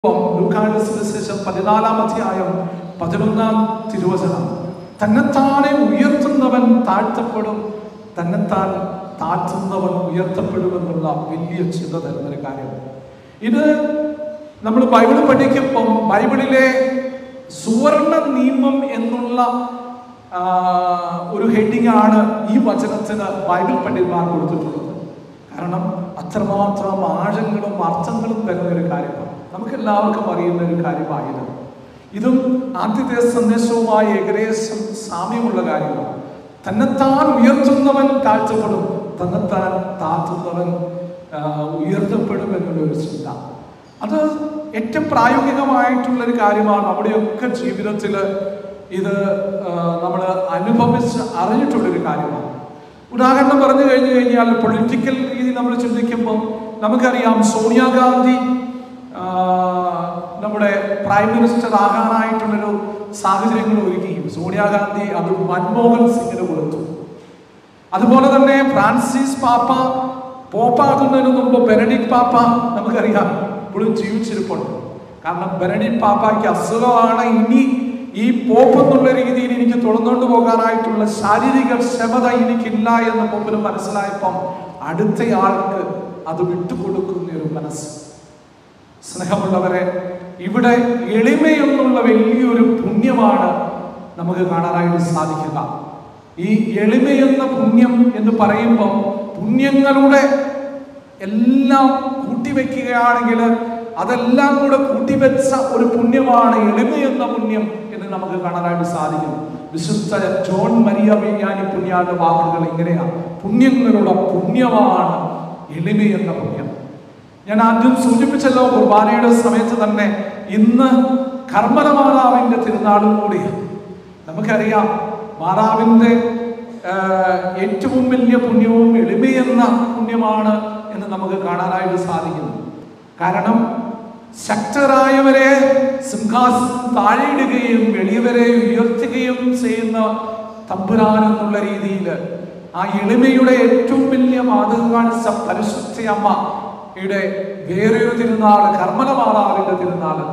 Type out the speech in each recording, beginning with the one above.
ലൂക്കായുടെ സുവിശേഷം പതിനാലാം അധ്യായം പതിനൊന്നാം തിരുവചനം തന്നെത്താനെ ഉയർത്തുന്നവൻ താഴ്ത്തപ്പെടും തന്നെത്താൻ താഴ്ത്തുന്നവൻ ഉയർത്തപ്പെടുമെന്നുള്ള വലിയ ചിന്ത തരുന്നൊരു കാര്യം ഇത് നമ്മൾ ബൈബിൾ പഠിക്കുമ്പം ബൈബിളിലെ സുവർണ നിയമം എന്നുള്ള ആ, ഒരു ഹെഡിങ് ആണ് ഈ വചനത്തിന് ബൈബിൾ പണ്ഡിതന്മാർ കൊടുത്തിട്ടുള്ളത് കാരണം അത്രമാത്രം ആഴങ്ങളും അർത്ഥങ്ങളും തരുന്ന ഒരു കാര്യമാണ് നമുക്ക് എല്ലാവർക്കും അറിയുന്ന ഒരു കാര്യമായത് ഇതും ആദ്യത്തെ സന്ദേശവുമായി ഏകദേശം സാമ്യമുള്ള കാര്യമാണ് തന്നെത്താൻ ഉയർത്തുന്നവൻ താഴ്ത്തപ്പെടും തന്നെത്താൻ താഴ്ത്തുന്നവൻ ആ, ഉയർത്തപ്പെടും എന്നുള്ള ഒരു ചിന്ത അത് ഏറ്റവും പ്രായോഗികമായിട്ടുള്ള ഒരു കാര്യമാണ് നമ്മുടെയൊക്കെ ജീവിതത്തിൽ ഇത് നമ്മൾ അനുഭവിച്ച് അറിഞ്ഞിട്ടുള്ളൊരു കാര്യമാണ് ഉദാഹരണം പറഞ്ഞു കഴിഞ്ഞു കഴിഞ്ഞാൽ പൊളിറ്റിക്കൽ രീതി നമ്മൾ ചിന്തിക്കുമ്പോൾ നമുക്കറിയാം സോണിയാഗാന്ധി ആ, നമ്മുടെ പ്രൈം മിനിസ്റ്റർ ആകാനായിട്ടുള്ളൊരു സാഹചര്യങ്ങൾ ഒരുക്കിയും സോണിയാഗാന്ധി അത് മൻമോഹൻ സിംഗിന് കൊടുത്തു അതുപോലെ തന്നെ ഫ്രാൻസിസ് പാപ്പ പോപ്പാക്കുന്നതിന് മുമ്പ് ബെനഡിക് പാപ്പ നമുക്കറിയാം ഇപ്പോഴും ജീവിച്ചിരിപ്പുണ്ട് കാരണം ബെനഡിക് പാപ്പയ്ക്ക് അസുഖമാണ് ഇനി ഈ പോപ്പ് എന്നുള്ള രീതിയിൽ എനിക്ക് തുറന്നുകൊണ്ട് പോകാനായിട്ടുള്ള ശാരീരിക ക്ഷമത എനിക്കില്ല എന്ന് പോപ്പിന് മനസ്സിലായപ്പം അടുത്തയാൾക്ക് അത് വിട്ടുകൊടുക്കുന്ന ഒരു മനസ്സ് സ്നേഹമുള്ളവരെ ഇവിടെ എളിമയെന്നുള്ള വലിയൊരു പുണ്യമാണ് നമുക്ക് കാണാനായിട്ട് സാധിക്കുക ഈ എളിമയെന്ന പുണ്യം എന്ന് പറയുമ്പോൾ പുണ്യങ്ങളുടെ എല്ലാം കൂട്ടിവെക്കുകയാണെങ്കിൽ അതെല്ലാം കൂടെ കൂട്ടിവെച്ച ഒരു പുണ്യമാണ് എളിമ എന്ന പുണ്യം എന്ന് നമുക്ക് കാണാനായിട്ട് സാധിക്കും വിശുദ്ധ ജോൺ മരിയ വിജ്ഞാനി പുണ്യാന്റെ വാക്കുകൾ ഇങ്ങനെയാണ് പുണ്യങ്ങളുടെ പുണ്യമാണ് എളിമ എന്ന പുണ്യം ഞാൻ ആദ്യം സൂചിപ്പിച്ചല്ലോ കുർബാനയുടെ സമയത്ത് തന്നെ ഇന്ന് കർമ്മല മാതാവിന്റെ തിരുനാളും കൂടിയാണ് നമുക്കറിയാം മാതാവിന്റെ ആ, ഏറ്റവും വലിയ പുണ്യവും എളിമയെന്ന പുണ്യമാണ് എന്ന് നമുക്ക് കാണാനായിട്ട് സാധിക്കുന്നു കാരണം ശക്തരായവരെ സിംഹാസനം താഴെയിടുകയും എളിയവരെ ഉയർത്തുകയും ചെയ്യുന്ന തമ്പുരാൻ എന്നുള്ള രീതിയിൽ ആ എളിമയുടെ ഏറ്റവും വലിയ മാതൃക കാണിച്ച പരിശുദ്ധ അമ്മയുടെ വേറൊരു തിരുനാൾ കർമ്മല മാതാവിന്റെ തിരുനാൾ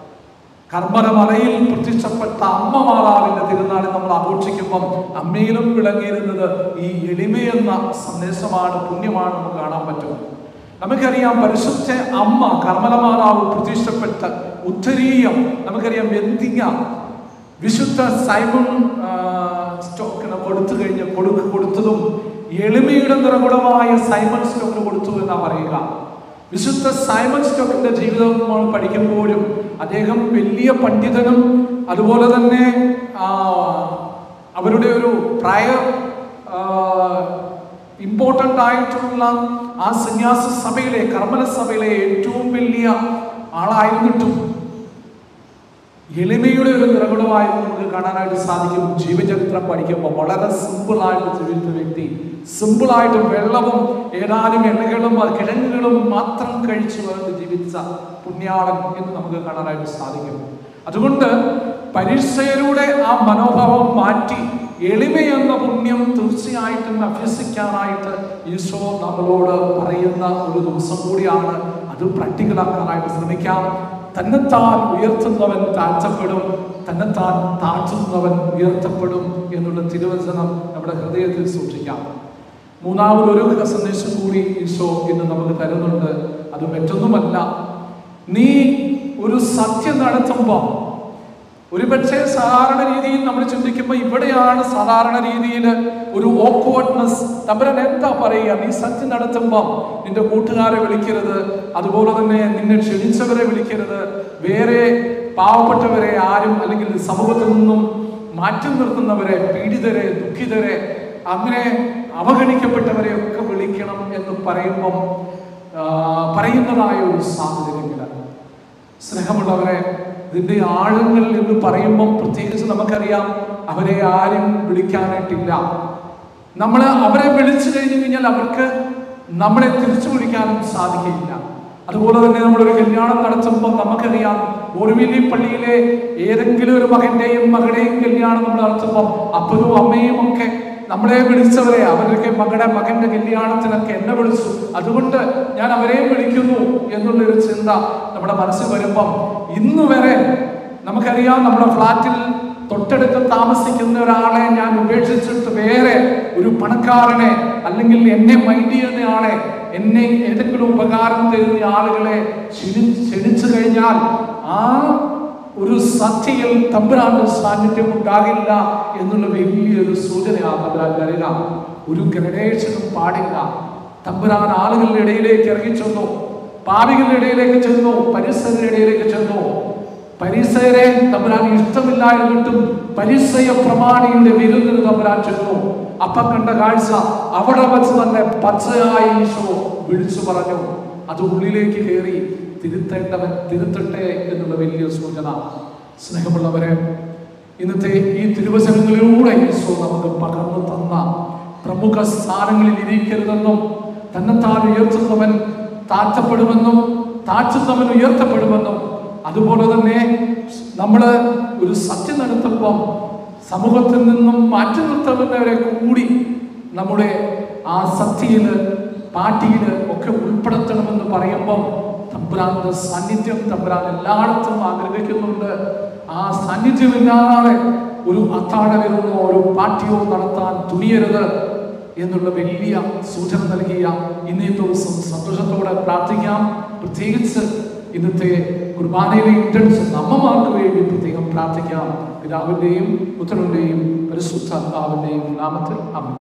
കർമ്മരമലയിൽ പ്രത്യക്ഷപ്പെട്ട അമ്മ മാതാവിന്റെ തിരുനാൾ നമ്മൾ ആഘോഷിക്കുമ്പം അമ്മയിലും വിളങ്ങിയിരുന്നത് ഈ എളിമയെന്ന സന്ദേശമാണ് പുണ്യമാണ് നമുക്ക് കാണാൻ പറ്റും നമുക്കറിയാം പരിശുദ്ധ അമ്മ കർമ്മല മാതാവ് പ്രത്യക്ഷപ്പെട്ട ഉത്തരീയം നമുക്കറിയാം വെന്തിങ്ങ വിശുദ്ധ സൈമൺ ആ, സ്റ്റോക്കിന് കൊടുത്തു കഴിഞ്ഞ് കൊടുക്ക കൊടുത്തതും എളിമയുടെ നിറകുടമായ സൈമൺ സ്റ്റോക്കിന് കൊടുത്തു എന്നാ പറയുക വിശുദ്ധ സൈമൺ സ്റ്റോക്കിന്റെ ജീവിതം നമ്മൾ പഠിക്കുമ്പോഴും അദ്ദേഹം വലിയ പണ്ഡിതനും അതുപോലെ തന്നെ ആ, അവരുടെ ഒരു പ്രായ ഇമ്പോർട്ടൻ്റ് ആയിട്ടുള്ള ആ സന്യാസ സഭയിലെ കർമ്മല സഭയിലെ ഏറ്റവും വലിയ ആളായിരുന്നിട്ടും എളിമയുടെ ഒരു നിറകുടമായി നമുക്ക് കാണാനായിട്ട് സാധിക്കും ജീവചരിത്രം പഠിക്കുമ്പോൾ വളരെ സിമ്പിൾ ആയിട്ട് ജീവിച്ച വ്യക്തി സിമ്പിൾ ആയിട്ട് വെള്ളവും ഏതാനും എണ്ണകളും കിഴങ്ങുകളും മാത്രം കഴിച്ചു വളർന്ന് ജീവിച്ച പുണ്യാളൻ എന്ന് നമുക്ക് കാണാനായിട്ട് സാധിക്കും അതുകൊണ്ട് പരീക്ഷയിലൂടെ ആ മനോഭാവം മാറ്റി എളിമ എന്ന പുണ്യം തീർച്ചയായിട്ടും അഭ്യസിക്കാനായിട്ട് ഈശോ നമ്മളോട് പറയുന്ന ഒരു ദിവസം കൂടിയാണ് അത് പ്രാക്ടിക്കലാക്കാനായിട്ട് ശ്രമിക്കാം തന്നെത്താൻ ഉയർത്തുന്നവൻ താഴ്ത്തപ്പെടും തന്നെത്താൻ താഴ്ത്തുന്നവൻ ഉയർത്തപ്പെടും എന്നുള്ള തിരുവചനം നമ്മുടെ ഹൃദയത്തിൽ സൂക്ഷിക്കാം മൂന്നാമത് ഒരു സന്ദേശം കൂടി ഈശോ ഇന്ന് നമുക്ക് തരുന്നുണ്ട് അത് മറ്റൊന്നുമല്ല നീ ഒരു സത്യം നടത്തുമ്പോൾ ഒരുപക്ഷെ സാധാരണ രീതിയിൽ നമ്മൾ ചിന്തിക്കുമ്പോൾ ഇവിടെയാണ് സാധാരണ രീതിയിൽ ഒരു ഓക്വേർഡ്നെസ് തമ്പരൻ എന്താ പറയുക നീ സത്യം നടത്തുമ്പോൾ നിന്റെ കൂട്ടുകാരെ വിളിക്കരുത് അതുപോലെ തന്നെ നിന്നെ ക്ഷണിച്ചവരെ വിളിക്കരുത് വേറെ പാവപ്പെട്ടവരെ ആരും അല്ലെങ്കിൽ സമൂഹത്തിൽ നിന്നും മാറ്റി നിർത്തുന്നവരെ പീഡിതരെ ദുഃഖിതരെ അങ്ങനെ അവഗണിക്കപ്പെട്ടവരെ ഒക്കെ വിളിക്കണം എന്ന് പറയുമ്പം ആ, പറയുന്നതായ ഒരു സാഹചര്യങ്ങളാണ് സ്നേഹമുള്ളവരെ ഇതിന്റെ ആഴങ്ങൾ എന്ന് പറയുമ്പം പ്രത്യേകിച്ച് നമുക്കറിയാം അവരെ ആരും വിളിക്കാനായിട്ടില്ല നമ്മൾ അവരെ വിളിച്ചു കഴിഞ്ഞു കഴിഞ്ഞാൽ അവർക്ക് നമ്മളെ തിരിച്ചു വിളിക്കാനും സാധിക്കില്ല അതുപോലെ തന്നെ നമ്മളൊരു കല്യാണം നടത്തുമ്പോൾ നമുക്കറിയാം ബോർവില്ലി പള്ളിയിലെ ഏതെങ്കിലും ഒരു മകന്റെയും മകളുടെയും കല്യാണം നമ്മൾ നടത്തുമ്പോൾ അപ്പനും അമ്മയും ഒക്കെ നമ്മളെ വിളിച്ചവരെ അവരൊക്കെ മകളുടെ മകന്റെ കല്യാണത്തിനൊക്കെ എന്നെ വിളിച്ചു അതുകൊണ്ട് ഞാൻ അവരെയും വിളിക്കുന്നു എന്നുള്ളൊരു ചിന്ത നമ്മുടെ മനസ്സിൽ വരുമ്പം ഇന്ന് വരെ നമുക്കറിയാം നമ്മുടെ ഫ്ലാറ്റിൽ തൊട്ടടുത്ത് താമസിക്കുന്ന ഒരാളെ ഞാൻ ഉപേക്ഷിച്ചിട്ട് വേറെ ഒരു പണക്കാരനെ അല്ലെങ്കിൽ എന്നെ മൈൻഡ് ചെയ്യുന്ന ആളെ എന്നെ ഏതെങ്കിലും ഉപകാരം തരുന്ന ആളുകളെ ക്ഷണി ക്ഷണിച്ചു കഴിഞ്ഞാൽ ആ ഒരു സത്യയിൽ തമ്പുരാന്റെ സാന്നിധ്യം ഉണ്ടാകില്ല എന്നുള്ള വലിയൊരു സൂചനയാണ് തമ്പുരാൻ തരിക ഒരു ഗ്രഡേഷനും പാടില്ല തമ്പുരാൻ ആളുകളുടെ ഇടയിലേക്ക് ഇറങ്ങി ചെന്നു പാപികളുടെ ഇടയിലേക്ക് ചെന്നു പരിസരയുടെ ഇടയിലേക്ക് ചെന്നു പരിസരെ തമ്പുരാൻ ഇഷ്ടമില്ലായിരുന്നിട്ടും പരിസയ പ്രമാണിയുടെ വിരുന്നിന് തമ്പുരാൻ ചെന്നു അപ്പം കണ്ട കാഴ്ച അവിടെ വെച്ച് തന്നെ പച്ചയായി ഈശോ വിളിച്ചു പറഞ്ഞു അത് ഉള്ളിലേക്ക് കയറി തിരുത്തേണ്ടവൻ തിരുത്തട്ടെ എന്നുള്ള വലിയ സൂചന സ്നേഹമുള്ളവരെ ഇന്നത്തെ ഈ തിരുവചനങ്ങളിലൂടെ ഈശോ നമുക്ക് പകർന്നു തന്ന പ്രമുഖ സ്ഥാനങ്ങളിൽ ഇരിക്കരുതെന്നും തന്നെത്താൻ ഉയർത്തുന്നവൻ താഴ്ത്തപ്പെടുമെന്നും താഴ്ത്തുന്നവൻ ഉയർത്തപ്പെടുമെന്നും അതുപോലെ തന്നെ നമ്മൾ ഒരു സത്യം നടത്തുമ്പം സമൂഹത്തിൽ നിന്നും മാറ്റി നിർത്തുന്നവരെ കൂടി നമ്മുടെ ആ സത്യയില് പാർട്ടിയില് ഒക്കെ ഉൾപ്പെടുത്തണമെന്ന് പറയുമ്പം തമ്പുരാന്റെ സാന്നിധ്യം തമ്പുരാൻ എല്ലായിടത്തും ആഗ്രഹിക്കുന്നുണ്ട് ആ സാന്നിധ്യമില്ലാതെ ഒരു അത്താഴ വിരുന്നോ ഒരു പാർട്ടിയോ നടത്താൻ തുനിയരുത് എന്നുള്ള വലിയ സൂചന നൽകിയ ഇന്നേ ദിവസം സന്തോഷത്തോടെ പ്രാർത്ഥിക്കാം പ്രത്യേകിച്ച് ഇന്നത്തെ കുർബാനയിലെ ഇന്റൻഷൻ അമ്മമാർക്ക് വേണ്ടി പ്രത്യേകം പ്രാർത്ഥിക്കാം പിതാവിൻ്റെയും പുത്രൻ്റെയും പരിശുദ്ധാത്മാവിൻ്റെയും നാമത്തിൽ അമ്മ